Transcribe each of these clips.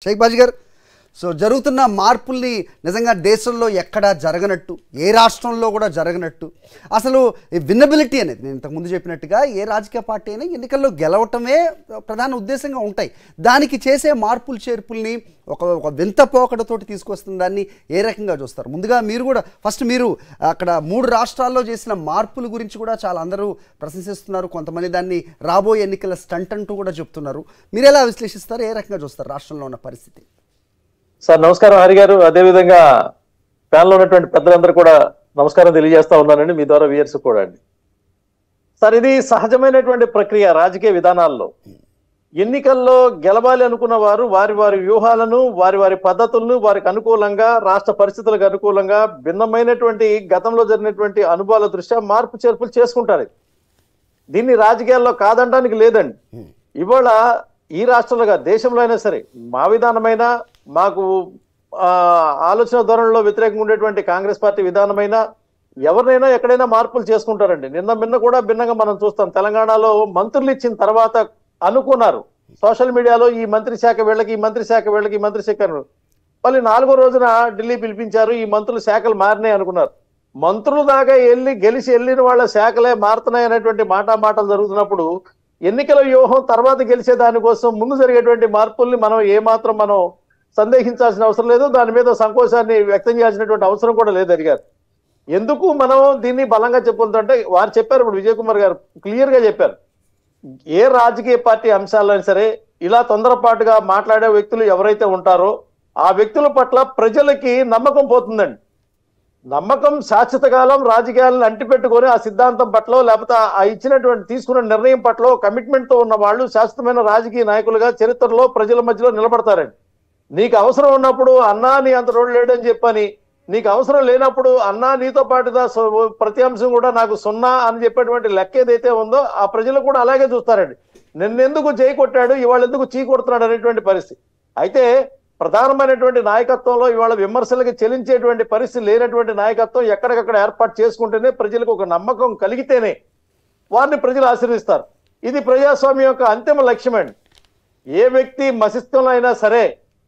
షేక్ బాజీ గారు సో జరుగుతున్న మార్పుల్ని నిజంగా దేశంలో ఎక్కడా జరగనట్టు ఏ రాష్ట్రంలో కూడా జరగనట్టు అసలు ఈ విన్నబిలిటీ అనేది నేను ఇంతకుముందు చెప్పినట్టుగా ఏ రాజకీయ పార్టీ అయినా ఎన్నికల్లో గెలవటమే ప్రధాన ఉద్దేశంగా ఉంటాయి దానికి చేసే మార్పులు చేర్పుల్ని ఒక ఒక వింత పోకడతోటి తీసుకొస్తున్న దాన్ని ఏ రకంగా చూస్తారు ముందుగా మీరు కూడా ఫస్ట్ మీరు అక్కడ మూడు రాష్ట్రాల్లో చేసిన మార్పుల గురించి కూడా చాలా అందరూ ప్రశంసిస్తున్నారు కొంతమంది దాన్ని రాబోయే ఎన్నికల స్టంట్ అంటూ కూడా చెప్తున్నారు మీరు ఎలా విశ్లేషిస్తారు ఏ రకంగా చూస్తారు రాష్ట్రంలో ఉన్న పరిస్థితి సార్ నమస్కారం హరి గారు అదేవిధంగా ప్యానల్ ఉన్నటువంటి పెద్దలందరూ కూడా నమస్కారం తెలియజేస్తా ఉన్నానండి మీ ద్వారా వియర్స్ కూడా అండి సార్ ఇది సహజమైనటువంటి ప్రక్రియ రాజకీయ విధానాల్లో ఎన్నికల్లో గెలవాలి అనుకున్న వారు వారి వారి వ్యూహాలను వారి వారి పద్ధతులను వారికి అనుకూలంగా రాష్ట్ర పరిస్థితులకు అనుకూలంగా భిన్నమైనటువంటి గతంలో జరిగినటువంటి అనుభవాల దృష్ట్యా మార్పు చేర్పులు చేసుకుంటారు ఇది. దీన్ని రాజకీయాల్లో కాదనడానికి లేదండి ఇవాళ ఈ రాష్ట్రంలో కాదు, దేశంలో అయినా సరే మా విధానమైన మాకు ఆ, ఆలోచన ధోరణిలో వ్యతిరేకంగా ఉండేటువంటి కాంగ్రెస్ పార్టీ విధానమైన ఎవరినైనా ఎక్కడైనా మార్పులు చేసుకుంటారండి నిన్న నిన్న కూడా భిన్నంగా మనం చూస్తాం తెలంగాణలో మంత్రులు ఇచ్చిన తర్వాత అనుకున్నారు సోషల్ మీడియాలో ఈ మంత్రి శాఖ వీళ్ళకి ఈ మంత్రి శాఖ వీళ్ళకి ఈ మంత్రి శాఖ అని. మళ్ళీ నాలుగో రోజున ఢిల్లీ పిలిపించారు ఈ మంత్రుల శాఖలు మారినాయి అనుకున్నారు మంత్రులు దాకా వెళ్ళి గెలిచి వెళ్ళిన వాళ్ళ శాఖలే మారుతున్నాయి అనేటువంటి మాట మాటలు జరుగుతున్నప్పుడు ఎన్నికల వ్యూహం తర్వాత గెలిచే దానికోసం ముందు జరిగేటువంటి మార్పుల్ని మనం ఏమాత్రం మనం సందేహించాల్సిన అవసరం లేదు దాని మీద సంకోచాన్ని వ్యక్తం చేయాల్సినటువంటి అవసరం కూడా లేదు అడిగారు ఎందుకు మనం దీన్ని బలంగా చెప్పుకుంటుంటే వారు చెప్పారు ఇప్పుడు విజయ్ కుమార్ గారు క్లియర్ గా చెప్పారు ఏ రాజకీయ పార్టీ అంశాలైనా సరే ఇలా తొందరపాటుగా మాట్లాడే వ్యక్తులు ఎవరైతే ఉంటారో ఆ వ్యక్తుల పట్ల ప్రజలకి నమ్మకం పోతుందండి నమ్మకం శాశ్వత కాలం రాజకీయాలను అంటిపెట్టుకొని ఆ సిద్ధాంతం పట్ల లేకపోతే ఆ- ఆ ఇచ్చినటువంటి తీసుకున్న నిర్ణయం పట్ల కమిట్మెంట్ తో ఉన్న వాళ్ళు శాశ్వతమైన రాజకీయ నాయకులుగా చరిత్రలో ప్రజల మధ్యలో నిలబడతారండి నీకు అవసరం ఉన్నప్పుడు అన్నా నీ అంత రోడ్డు లేడని చెప్పని నీకు అవసరం లేనప్పుడు అన్నా నీతో పాటుగా సో- ప్రతి అంశం కూడా నాకు సున్నా అని చెప్పేటువంటి లెక్క ఏదైతే ఉందో ఆ ప్రజలు కూడా అలాగే చూస్తారండి నిన్నెందుకు చేయి కొట్టాడు ఇవాళ ఎందుకు చీ కొడుతున్నాడు అనేటువంటి పరిస్థితి అయితే ప్రధానమైనటువంటి నాయకత్వంలో ఇవాళ విమర్శలకు చెలించేటువంటి పరిస్థితి లేనటువంటి నాయకత్వం ఎక్కడికక్కడ ఏర్పాటు చేసుకుంటేనే ప్రజలకు ఒక నమ్మకం కలిగితేనే వారిని ప్రజలు ఆశీర్వదిస్తారు ఇది ప్రజాస్వామ్యం యొక్క అంతిమ లక్ష్యమండి ఏ వ్యక్తి మసిస్తంలో అయినా సరే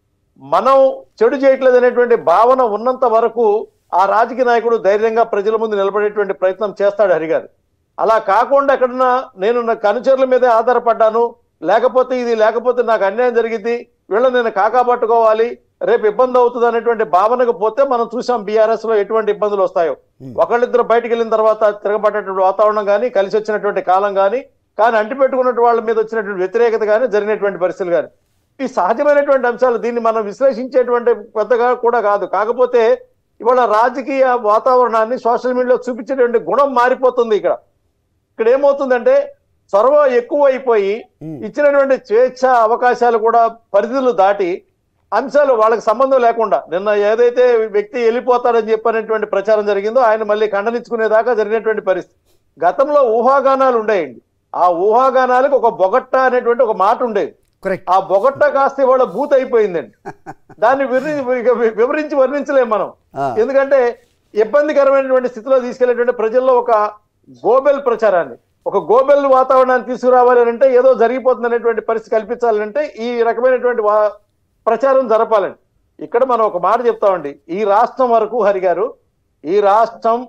మనం చెడు చేయట్లేదు అనేటువంటి భావన ఉన్నంత వరకు ఆ రాజకీయ నాయకుడు ధైర్యంగా ప్రజల ముందు నిలబడేటువంటి ప్రయత్నం చేస్తాడు హరిగారు అలా కాకుండా ఎక్కడన్నా నేను నా కనుచరుల మీదే ఆధారపడ్డాను లేకపోతే ఇది లేకపోతే నాకు అన్యాయం జరిగింది వీళ్ళని నేను కాకాపట్టుకోవాలి రేపు ఇబ్బంది అవుతుంది అనేటువంటి భావనకు పోతే మనం చూసాం బీఆర్ఎస్ లో ఎటువంటి ఇబ్బందులు వస్తాయో ఒకళ్ళిద్దరు బయటికి వెళ్ళిన తర్వాత తిరగబడేటువంటి వాతావరణం కానీ కలిసి వచ్చినటువంటి కాలం కానీ కానీ అంటిపెట్టుకున్నటువంటి వాళ్ళ మీద వచ్చినటువంటి వ్యతిరేకత కానీ జరిగినటువంటి పరిస్థితులు కానీ ఈ సహజమైనటువంటి అంశాలు దీన్ని మనం విశ్లేషించేటువంటి పెద్దగా కూడా కాదు కాకపోతే ఇవాళ రాజకీయ వాతావరణాన్ని సోషల్ మీడియాలో చూపించేటువంటి గుణం మారిపోతుంది ఇక్కడ ఇక్కడ ఏమవుతుందంటే చొరవ ఎక్కువ అయిపోయి ఇచ్చినటువంటి స్వేచ్ఛ అవకాశాలు కూడా పరిధులు దాటి అంశాలు వాళ్ళకి సంబంధం లేకుండా నిన్న ఏదైతే వ్యక్తి వెళ్ళిపోతాడని చెప్పినటువంటి ప్రచారం జరిగిందో ఆయన మళ్ళీ ఖండనించుకునేదాకా జరిగినటువంటి పరిస్థితి గతంలో ఊహాగానాలు ఉండేయండి ఆ ఊహాగానాలకు ఒక బొగట్ట అనేటువంటి ఒక మాట ఉండేది కరెక్ట్ ఆ బొగట్ట కాస్త ఇవాళ భూత అయిపోయిందండి దాన్ని వివరి- వివరించి వర్ణించలేం మనం ఆ. ఎందుకంటే ఇబ్బందికరమైనటువంటి స్థితిలో తీసుకెళ్లేటువంటి ప్రజల్లో ఒక గోబెల్ ప్రచారాన్ని ఒక గోబెల్ వాతావరణాన్ని తీసుకురావాలి అని అంటే ఏదో జరిగిపోతుంది అనేటువంటి పరిస్థితి కల్పించాలంటే ఈ రకమైనటువంటి వా- ప్రచారం జరపాలండి ఇక్కడ మనం ఒక మాట చెప్తామండి ఈ రాష్ట్రం వరకు హరి గారు ఈ రాష్ట్రం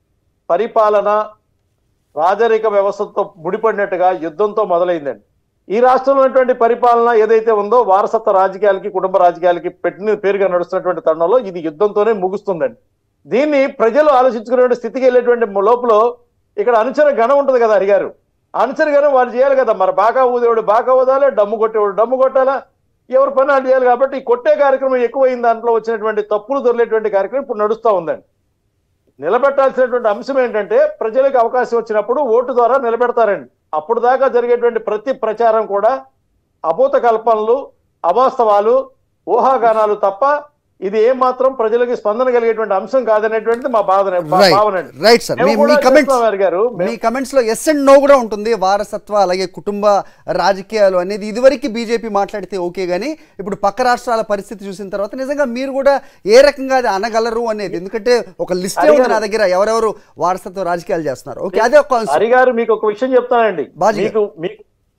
పరిపాలన రాజరిక వ్యవస్థతో ముడిపడినట్టుగా యుద్ధంతో మొదలైందండి ఈ రాష్ట్రంలో ఉన్నటువంటి పరిపాలన ఏదైతే ఉందో వారసత్వ రాజకీయాలకి కుటుంబ రాజకీయాలకి పెట్టిన పేరుగా నడుస్తున్నటువంటి తరుణంలో ఇది యుద్ధంతోనే ముగుస్తుందండి దీన్ని ప్రజలు ఆలోచించుకునే స్థితికి వెళ్ళేటువంటి లోపల ఇక్కడ అనుచర గణం ఉంటది కదా హరిగారు అనుచర గణం వాళ్ళు చేయాలి కదా మరి బాగా ఊదేవాడు బాగా ఊదాలి డమ్ము కొట్టేవాడు డమ్ము కొట్టాలా ఎవరి పని వాళ్ళు చేయాలి కాబట్టి ఈ కొట్టే కార్యక్రమం ఎక్కువైన దాంట్లో వచ్చినటువంటి తప్పులు దొరికేటువంటి కార్యక్రమం ఇప్పుడు నడుస్తూ ఉందండి నిలబెట్టాల్సినటువంటి అంశం ఏంటంటే ప్రజలకు అవకాశం వచ్చినప్పుడు ఓటు ద్వారా నిలబెడతారండి అప్పుడు దాకా జరిగేటువంటి ప్రతి ప్రచారం కూడా అభూత కల్పనలు అవాస్తవాలు ఊహాగానాలు తప్ప ఇది ఏమాత్రం ప్రజలకి స్పందన కలిగేటువంటి అంశం కాదనేటువంటిది మా బాధ భావన అండి. రైట్ సార్ మేము మీ కూడా మీ కమెంట్స్ చేస్తున్నాం హరి గారు మీ కమెంట్స్ లో ఎస్ అండ్ నో కూడా ఉంటుంది వారసత్వ అలాగే కుటుంబ రాజకీయాలు అనేది ఇదివరకు బీజేపీ మాట్లాడితే ఓకే కానీ ఇప్పుడు పక్క రాష్ట్రాల పరిస్థితి చూసిన తర్వాత నిజంగా మీరు కూడా ఏ రకంగా అది అనగలరు అనేది ఎందుకంటే ఒక లిస్టే ఉంది నా దగ్గర ఎవరెవరు వారసత్వ రాజకీయాలు చేస్తున్నారు ఓకే అదే ఒక హరి గారు మీకు ఒక విషయం చెప్తానండి బాజీ మీకు మీకు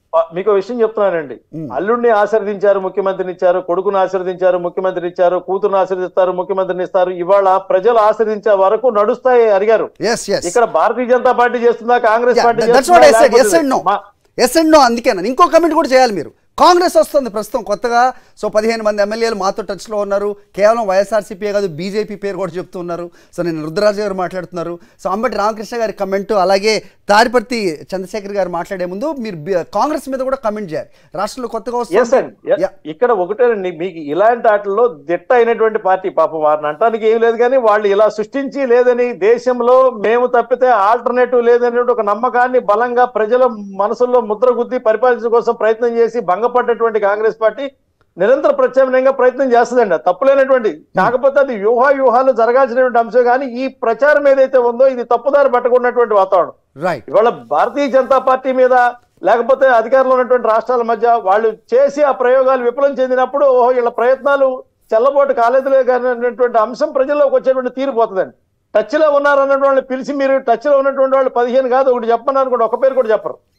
ఆ, మీకు విషయం చెప్తున్నానండి అల్లుడిని ఆశీర్వదించారు ముఖ్యమంత్రిని ఇచ్చారు కొడుకుని ఆశీర్వదించారు ముఖ్యమంత్రిని ఇచ్చారు కూతురుని ఆశీర్దిస్తారు ముఖ్యమంత్రిని ఇస్తారు ఇవాళ ప్రజలు ఆశీర్వదించే వరకు నడుస్తాయి అడిగారు ఎస్ ఎస్ ఇక్కడ భారతీయ జనతా పార్టీ చేస్తుందా కాంగ్రెస్ పార్టీ దట్స్ వాట్ చేస్తుందా? ఎస్ ఎస్ అండ్ నో లేకపోతే మా- ఎస్ అండ్ నో అందుకేనా ఇంకో కమెంట్ కూడా చేయాలి మీరు కాంగ్రెస్ వస్తుంది ప్రస్తుతం కొత్తగా సో పదిహేను మంది ఎమ్మెల్యేలు మాతో టచ్లో ఉన్నారు కేవలం వైఎస్ఆర్సీపీ కాదు బీజేపీ పేరు కూడా చెప్తున్నారు సో నేను రుద్రరాజు గారు మాట్లాడుతున్నారు సో అంబటి రామకృష్ణ గారి కమెంట్ అలాగే తాడిపర్తి చంద్రశేఖర్ గారు మాట్లాడే ముందు మీరు బి- కాంగ్రెస్ మీద కూడా కమెంట్ చేయాలి రాష్ట్రంలో కొత్తగా ఎస్ వస్తుంది అండి ఎ- ఇక్కడ ఒకటేనండి మీకు ఇలాంటి ఆటల్లో దిట్ట అయినటువంటి పార్టీ పాపం వారిని అంటానికి ఏం లేదు కానీ వాళ్ళు ఇలా సృష్టించి లేదని దేశంలో మేము తప్పితే ఆల్టర్నేటివ్ లేదనే ఒక నమ్మకాన్ని బలంగా ప్రజల మనసుల్లో ముద్ర గుద్ది పరిపాలించడం కోసం ప్రయత్నం చేసి భంగపడ్డటువంటి కాంగ్రెస్ పార్టీ నిరంతర ప్రత్యామ్నాయంగా ప్రయత్నం చేస్తుందండి అది తప్పులేనటువంటి కాకపోతే అది వ్యూహ వ్యూహాలు జరగాల్సినటువంటి అంశం కానీ ఈ ప్రచారం ఏదైతే ఉందో ఇది తప్పుదారి పట్టకున్నటువంటి వాతావరణం రైట్ ఇవాళ భారతీయ జనతా పార్టీ మీద లేకపోతే అధికారంలో ఉన్నటువంటి రాష్ట్రాల మధ్య వాళ్ళు చేసి ఆ ప్రయోగాలు విఫలం చెందినప్పుడు ఓహో వీళ్ళ ప్రయత్నాలు చెల్లబోటు కాలేదులే కానీ అనేటువంటి అంశం ప్రజల్లోకి వచ్చేటువంటి తీరిపోతుందండి టచ్ లో ఉన్నారన్నటువంటి వాళ్ళని పిలిచి మీరు టచ్ లో ఉన్నటువంటి వాళ్ళు పదిహేను కాదు ఒకటి చెప్పమన్నారు కూడా ఒక పేరు కూడా చెప్పరు